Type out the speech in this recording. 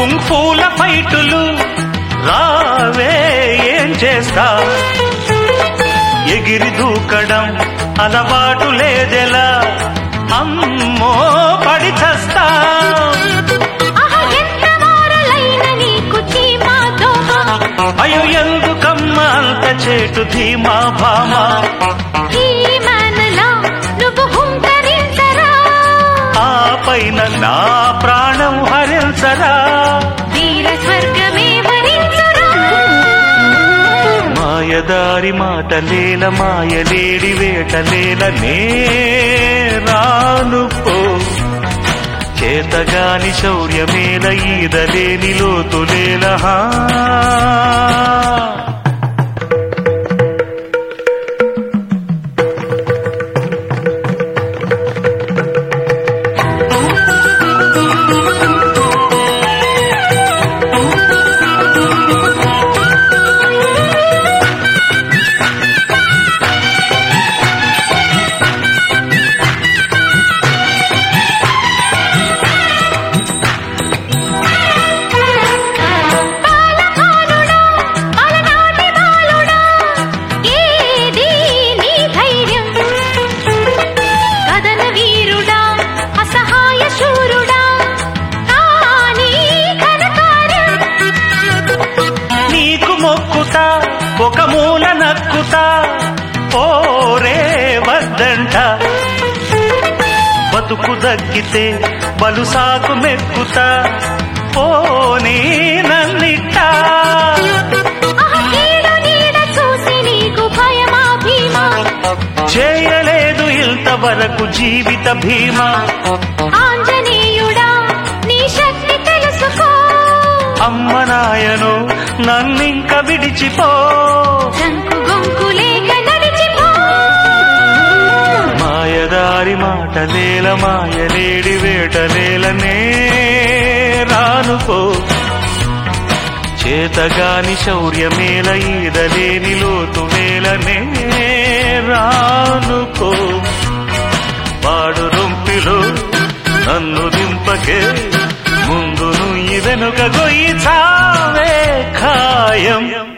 కుంఫూల ఫైటులు రావే ఏం చేస్తా ఎగిరి దూకడం అలవాటు లేదెలా అమ్మో పడి చస్తా ఆహా ఎంత మారలైన నీకు చీమా దోమ అయ్యో ఎందుకమ్మ అంత చేటు ధీమా భామా ఈ మనలో నువ్వు హుంకరించరా ఆ పైన నా ప్రాణం హరించరా వీర స్వర్గమే వరించురా మాయదారి మాటలేల మాయలేడి వేటలేల నే రాను పో చేతగాని శౌర్యమేల ఈదలేని లోతులేల హా బాలకానుడా, అలనాటి బాలుడా, ఏది నీ ధైర్యం? కదన వీరుడా, అసహాయ శూరుడా, కానీ ఘనకార్యం. నీకు మొక్కుతా ఒక మూల నక్కుతా ఓరే వద్దంట బతుకు దక్కితే బలు సాకు మెక్కుతా పోనీ నన్నిట్టా ఆహా, కీడు నీడ చూసి నీకు భయమా భీమా? చేయలేదు ఇంతవరకు జీవిత భీమా ఆంజనేయుడా, నీ శక్తి తెలుసుకో అమ్మ నాయను నన్నింక విడిచిపో జంకు గొంకు లేక నడిచిపో మాయదారి మాటలేల మాయలేడి వేటలేలనే రానుకో చేతగాని శౌర్యమేల ఈదలేని లోతు వేలనే రానుకో పాడు రొంపిలో నన్ను దింపకే ముందు నుయ్యి వెనుక గొయ్యి చావే ఖాయం